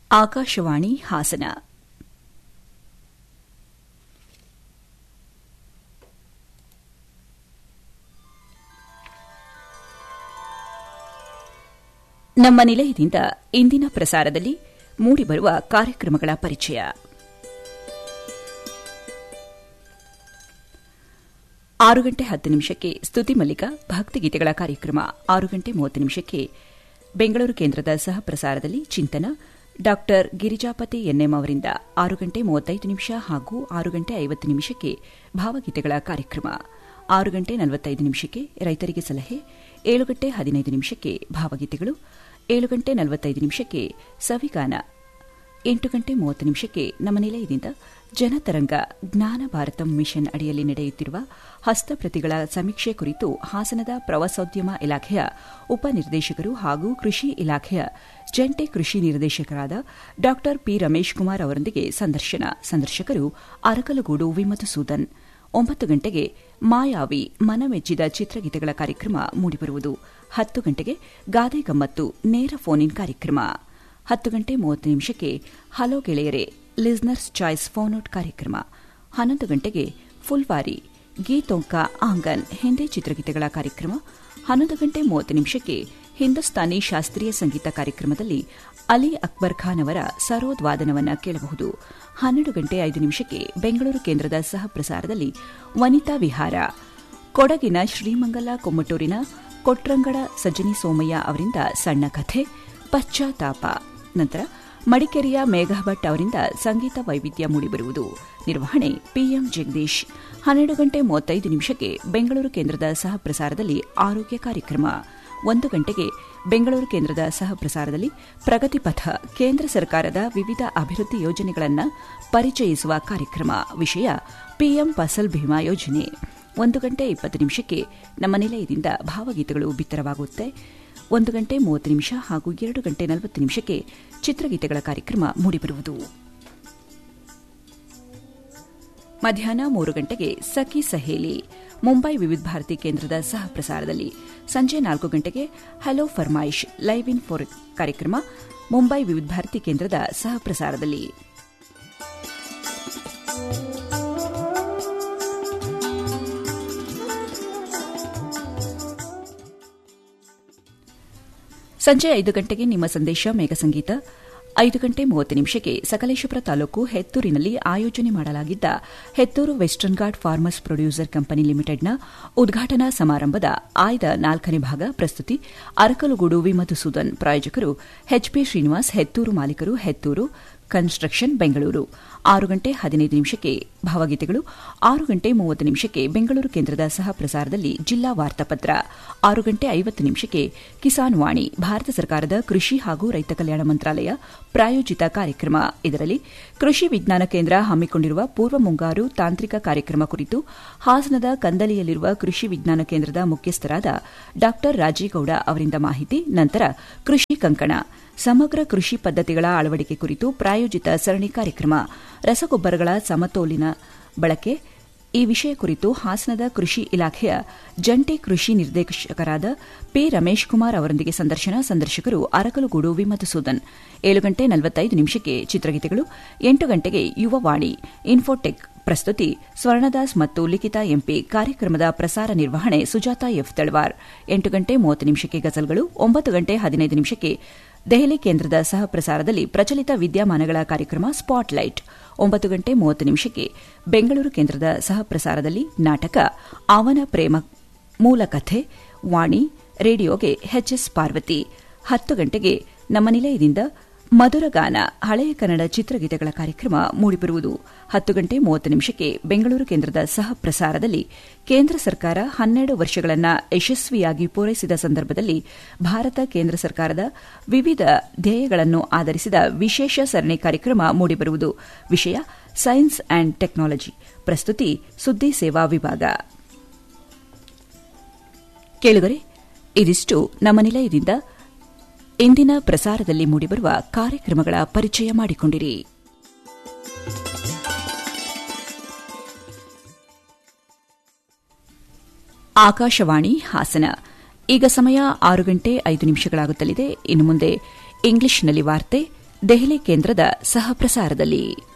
ಆಕಾಶವಾಣಿ ಹಾಸನ ನಮ್ಮ ನಿಲಯದಿಂದ ಇಂದಿನ ಪ್ರಸಾರದಲ್ಲಿ ಮೂಡಿಬರುವ ಕಾರ್ಯಕ್ರಮಗಳ ಪರಿಚಯ ಆರು ಗಂಟೆ ಹತ್ತು ನಿಮಿಷಕ್ಕೆ ಸ್ತುತಿ ಮಲ್ಲಿಕ ಭಕ್ತಿಗೀತೆಗಳ ಕಾರ್ಯಕ್ರಮ ಆರು ಗಂಟೆ ಮೂವತ್ತು ನಿಮಿಷಕ್ಕೆ ಬೆಂಗಳೂರು ಕೇಂದ್ರದ ಸಹ ಪ್ರಸಾರದಲ್ಲಿ ಚಿಂತನ ಡಾ ಗಿರಿಜಾಪತಿ ಎನ್ಎಂ ಅವರಿಂದ ಆರು ಗಂಟೆ ಮೂವತ್ತೈದು ನಿಮಿಷ ಹಾಗೂ ಆರು ಗಂಟೆ ಐವತ್ತು ನಿಮಿಷಕ್ಕೆ ಭಾವಗೀತೆಗಳ ಕಾರ್ಯಕ್ರಮ ಆರು ಗಂಟೆ ನಲವತ್ತೈದು ನಿಮಿಷಕ್ಕೆ ರೈತರಿಗೆ ಸಲಹೆ ಏಳು ಗಂಟೆ ಹದಿನೈದು ನಿಮಿಷಕ್ಕೆ ಭಾವಗೀತೆಗಳು ಏಳು ಗಂಟೆ ನಲವತ್ತೈದು ನಿಮಿಷಕ್ಕೆ ಸವಿಗಾನ ಎಂಟು ಗಂಟೆ ಮೂವತ್ತು ನಿಮಿಷಕ್ಕೆ ನಮ್ಮ ನಿಲಯದಿಂದ ಜನತರಂಗ ಜ್ಞಾನ ಭಾರತಂ ಮಿಷನ್ ಅಡಿಯಲ್ಲಿ ನಡೆಯುತ್ತಿರುವ ಹಸ್ತಪ್ರತಿಗಳ ಸಮೀಕ್ಷೆ ಕುರಿತು ಹಾಸನದ ಪ್ರವಾಸೋದ್ಯಮ ಇಲಾಖೆಯ ಉಪನಿರ್ದೇಶಕರು ಹಾಗೂ ಕೃಷಿ ಇಲಾಖೆಯ ಜಂಟಿ ಕೃಷಿ ನಿರ್ದೇಶಕರಾದ ಡಾ ಪಿ ರಮೇಶ್ ಕುಮಾರ್ ಅವರೊಂದಿಗೆ ಸಂದರ್ಶನ ಸಂದರ್ಶಕರು ಅರಕಲಗೂಡು ವಿಮಧುಸೂದನ್ ಒಂಬತ್ತು ಗಂಟೆಗೆ ಮಾಯಾವಿ ಮನಮೆಚ್ಚಿದ ಚಿತ್ರಗೀತೆಗಳ ಕಾರ್ಯಕ್ರಮ ಮೂಡಿಬರುವುದು ಹತ್ತು ಗಂಟೆಗೆ ಗಾದೆ ಗಮ್ಮತ್ತು ನೇರ ಫೋನ್ ಇನ್ ಕಾರ್ಯಕ್ರಮ ಹತ್ತು ಗಂಟೆ ಮೂವತ್ತು ನಿಮಿಷಕ್ಕೆ ಹಲೋ ಗೆಳೆಯರೆ ಲಿಸ್ನರ್ಸ್ ಚಾಯ್ಸ್ ಫೋನ್ ಔಟ್ ಕಾರ್ಯಕ್ರಮ ಹನ್ನೊಂದು ಗಂಟೆಗೆ ಫುಲ್ವಾರಿ ಗೀತೋಂಕ ಆಂಗನ್ ಹಿಂದಿ ಚಿತ್ರಗೀತೆಗಳ ಕಾರ್ಯಕ್ರಮ ಹನ್ನೊಂದು ಗಂಟೆ ಮೂವತ್ತು ನಿಮಿಷಕ್ಕೆ ಹಿಂದೂಸ್ತಾನಿ ಶಾಸ್ತ್ರೀಯ ಸಂಗೀತ ಕಾರ್ಯಕ್ರಮದಲ್ಲಿ ಅಲಿ ಅಕ್ಬರ್ ಖಾನ್ ಅವರ ಸರೋದ್ ವಾದನವನ್ನು ಕೇಳಬಹುದು ಹನ್ನೆರಡು ಗಂಟೆ ಐದು ನಿಮಿಷಕ್ಕೆ ಬೆಂಗಳೂರು ಕೇಂದ್ರದ ಸಹ ಪ್ರಸಾರದಲ್ಲಿ ವನಿತಾ ವಿಹಾರ ಕೊಡಗಿನ ಶ್ರೀಮಂಗಲ ಕೊಮ್ಮಟೂರಿನ ಕೊಟ್ರಂಗಡ ಸಜ್ಜನಿ ಸೋಮಯ್ಯ ಅವರಿಂದ ಸಣ್ಣ ಕಥೆ ಪಶ್ಚಾತ್ತಾಪ ನಂತರ ಮಡಿಕೇರಿಯ ಮೇಘಾ ಭಟ್ ಅವರಿಂದ ಸಂಗೀತ ವೈವಿಧ್ಯ ಮೂಡಿಬರುವುದು ನಿರ್ವಹಣೆ ಪಿಎಂ ಜಗದೀಶ್ ಹನ್ನೆರಡು ಗಂಟೆ ಮೂವತ್ತೈದು ನಿಮಿಷಕ್ಕೆ ಬೆಂಗಳೂರು ಕೇಂದ್ರದ ಸಹ ಪ್ರಸಾರದಲ್ಲಿ ಆರೋಗ್ಯ ಕಾರ್ಯಕ್ರಮ ಒಂದು ಗಂಟೆಗೆ ಬೆಂಗಳೂರು ಕೇಂದ್ರದ ಸಹ ಪ್ರಸಾರದಲ್ಲಿ ಪ್ರಗತಿ ಪಥ ಕೇಂದ್ರ ಸರ್ಕಾರದ ವಿವಿಧ ಅಭಿವೃದ್ಧಿ ಯೋಜನೆಗಳನ್ನು ಪರಿಚಯಿಸುವ ಕಾರ್ಯಕ್ರಮ ವಿಷಯ ಪಿಎಂ ಫಸಲ್ ಭೀಮಾ ಯೋಜನೆ ಒಂದು ಗಂಟೆ ಇಪ್ಪತ್ತು ನಿಮಿಷಕ್ಕೆ ನಮ್ಮ ನಿಲಯದಿಂದ ಭಾವಗೀತೆಗಳು ಬಿತ್ತರವಾಗುತ್ತೆ ಒಂದು ಗಂಟೆ ಮೂವತ್ತು ನಿಮಿಷ ಹಾಗೂ ಎರಡು ಗಂಟೆ ನಲವತ್ತು ನಿಮಿಷಕ್ಕೆ ಚಿತ್ರಗೀತೆಗಳ ಕಾರ್ಯಕ್ರಮ ಮೂಡಿಬರುವುದು ಮಧ್ಯಾಹ್ನ ಮೂರು ಗಂಟೆಗೆ ಸಖಿ ಸಹೇಲಿ ಮುಂಬೈ ವಿವಿಧ ಭಾರತಿ ಕೇಂದ್ರದ ಸಹ ಪ್ರಸಾರದಲ್ಲಿ ಸಂಜೆ ನಾಲ್ಕು ಗಂಟೆಗೆ hello Farmaish live in four ಕಾರ್ಯಕ್ರಮ ಮುಂಬೈ ವಿವಿಧ ಭಾರತಿ ಕೇಂದ್ರದ ಸಹ ಪ್ರಸಾರದಲ್ಲಿ ಸಂಜೆ ಐದು ಗಂಟೆಗೆ ನಿಮ್ಮ ಸಂದೇಶ ಮೇಘ ಸಂಗೀತ ಐದು ಗಂಟೆ ಮೂವತ್ತು ನಿಮಿಷಕ್ಕೆ ಸಕಲೇಶಪುರ ತಾಲೂಕು ಹೆತ್ತೂರಿನಲ್ಲಿ ಆಯೋಜನೆ ಮಾಡಲಾಗಿದ್ದ Hetturu western guard farmers producer company ಲಿಮಿಟೆಡ್ನ ಉದ್ಘಾಟನಾ ಸಮಾರಂಭದ ಆಯ್ದ ನಾಲ್ಕನೇ ಭಾಗ ಪ್ರಸ್ತುತಿ ಅರಕಲಗೂಡು ವಿ ಮಧುಸೂದನ್ ಪ್ರಾಯೋಜಕರು ಎಚ್ಪಿ ಶ್ರೀನಿವಾಸ್ ಹೆತ್ತೂರು ಮಾಲೀಕರು ಹೆತ್ತೂರು ಕನ್ಸ್ಟ್ರಕ್ಷನ್ ಬೆಂಗಳೂರು ಆರು ಗಂಟೆ ಹದಿನೈದು ನಿಮಿಷಕ್ಕೆ ಭಾವಗೀತೆಗಳು ಆರು ಗಂಟೆ ಮೂವತ್ತು ನಿಮಿಷಕ್ಕೆ ಬೆಂಗಳೂರು ಕೇಂದ್ರದ ಸಹ ಪ್ರಸಾರದಲ್ಲಿ ಜಿಲ್ಲಾ ವಾರ್ತಾಪತ್ರ ಆರು ಗಂಟೆ ಐವತ್ತು ನಿಮಿಷಕ್ಕೆ ಕಿಸಾನ್ ವಾಣಿ ಭಾರತ ಸರ್ಕಾರದ ಕೃಷಿ ಹಾಗೂ ರೈತ ಕಲ್ಯಾಣ ಮಂತ್ರಾಲಯ ಪ್ರಾಯೋಜಿತ ಕಾರ್ಯಕ್ರಮ ಇದರಲ್ಲಿ ಕೃಷಿ ವಿಜ್ಞಾನ ಕೇಂದ್ರ ಹಮ್ಮಿಕೊಂಡಿರುವ ಪೂರ್ವ ಮುಂಗಾರು ತಾಂತ್ರಿಕ ಕಾರ್ಯಕ್ರಮ ಕುರಿತು ಹಾಸನದ ಕಂದಲಿಯಲ್ಲಿರುವ ಕೃಷಿ ವಿಜ್ಞಾನ ಕೇಂದ್ರದ ಮುಖ್ಯಸ್ಥರಾದ ಡಾ ರಾಜೇಗೌಡ ಅವರಿಂದ ಮಾಹಿತಿ ನಂತರ ಕೃಷಿ ಕಂಕಣ ಸಮಗ್ರ ಕೃಷಿ ಪದ್ದತಿಗಳ ಅಳವಡಿಕೆ ಕುರಿತು ಪ್ರಾಯೋಜಿತ ಸರಣಿ ಕಾರ್ಯಕ್ರಮ ರಸಗೊಬ್ಬರಗಳ ಸಮತೋಲಿನ ಬಳಕೆ ಈ ವಿಷಯ ಕುರಿತು ಹಾಸನದ ಕೃಷಿ ಇಲಾಖೆಯ ಜಂಟಿ ಕೃಷಿ ನಿರ್ದೇಶಕರಾದ ಪಿ ರಮೇಶ್ ಕುಮಾರ್ ಅವರೊಂದಿಗೆ ಸಂದರ್ಶನ ಸಂದರ್ಶಕರು ಅರಕಲಗೂಡು ವಿಮಧುಸೂದನ್ ಏಳು ಗಂಟೆ ನಲವತ್ತೈದು ನಿಮಿಷಕ್ಕೆ ಚಿತ್ರಗೀತೆಗಳು ಎಂಟು ಗಂಟೆಗೆ ಯುವವಾಣಿ ಇನ್ಫೋಟೆಕ್ ಪ್ರಸ್ತುತಿ ಸ್ವರ್ಣದಾಸ್ ಮತ್ತು ಲಿಖಿತಾ ಎಂಪಿ ಕಾರ್ಯಕ್ರಮದ ಪ್ರಸಾರ ನಿರ್ವಹಣೆ ಸುಜಾತ ಎಫ್ ತಳವಾರ್ ಎಂಟು ಗಂಟೆ ಮೂವತ್ತು ನಿಮಿಷಕ್ಕೆ ಗಜಲ್ಗಳು ಒಂಬತ್ತು ಗಂಟೆ ಹದಿನೈದು ನಿಮಿಷಕ್ಕೆ ದೆಹಲಿ ಕೇಂದ್ರದ ಸಹ ಪ್ರಸಾರದಲ್ಲಿ ಪ್ರಚಲಿತ ವಿದ್ಯಮಾನಗಳ ಕಾರ್ಯಕ್ರಮ ಸ್ಪಾಟ್ಲೈಟ್ ಒಂಬತ್ತು ಗಂಟೆ ಮೂವತ್ತು ನಿಮಿಷಕ್ಕೆ ಬೆಂಗಳೂರು ಕೇಂದ್ರದ ಸಹ ಪ್ರಸಾರದಲ್ಲಿ ನಾಟಕ ಅವನ ಪ್ರೇಮ ಮೂಲಕಥೆ ವಾಣಿ ರೇಡಿಯೋಗೆ ಎಚ್ಎಸ್ ಪಾರ್ವತಿ ಹತ್ತು ಗಂಟೆಗೆ ನಮ್ಮ ನಿಲಯದಿಂದ ಮಧುರಗಾನ ಹಳೆಯ ಕನ್ನಡ ಚಿತ್ರಗೀತೆಗಳ ಕಾರ್ಯಕ್ರಮ ಮೂಡಿಬರುವುದು ಹತ್ತು ಗಂಟೆ ಮೂವತ್ತು ನಿಮಿಷಕ್ಕೆ ಬೆಂಗಳೂರು ಕೇಂದ್ರದ ಸಹ ಪ್ರಸಾರದಲ್ಲಿ ಕೇಂದ್ರ ಸರ್ಕಾರ ಹನ್ನೆರಡು ವರ್ಷಗಳನ್ನು ಯಶಸ್ವಿಯಾಗಿ ಪೂರೈಸಿದ ಸಂದರ್ಭದಲ್ಲಿ ಭಾರತ ಕೇಂದ್ರ ಸರ್ಕಾರದ ವಿವಿಧ ಧ್ಯೇಯಗಳನ್ನು ಆಧರಿಸಿದ ವಿಶೇಷ ಸರಣಿ ಕಾರ್ಯಕ್ರಮ ಮೂಡಿಬರುವುದು ವಿಷಯ ಸೈನ್ಸ್ ಅಂಡ್ ಟೆಕ್ನಾಲಜಿ ಪ್ರಸ್ತುತಿ ಸುದ್ದಿ ಸೇವಾ ವಿಭಾಗ ಕೇಳುಗರೆ ಇದಿಷ್ಟು ನಮ್ಮ ನಿಲಯದಿಂದ ಇಂದಿನ ಪ್ರಸಾರದಲ್ಲಿ ಮೂಡಿಬರುವ ಕಾರ್ಯಕ್ರಮಗಳ ಪರಿಚಯ ಮಾಡಿಕೊಂಡಿರಿ ಆಕಾಶವಾಣಿ ಹಾಸನ ಈಗ ಸಮಯ ಆರು ಗಂಟೆ ಐದು ನಿಮಿಷಗಳಾಗುತ್ತಲಿದೆ ಇನ್ನು ಮುಂದೆ ಇಂಗ್ಲಿಷ್ನಲ್ಲಿ ವಾರ್ತೆ ದೆಹಲಿ ಕೇಂದ್ರದ ಸಹ ಪ್ರಸಾರದಲ್ಲಿ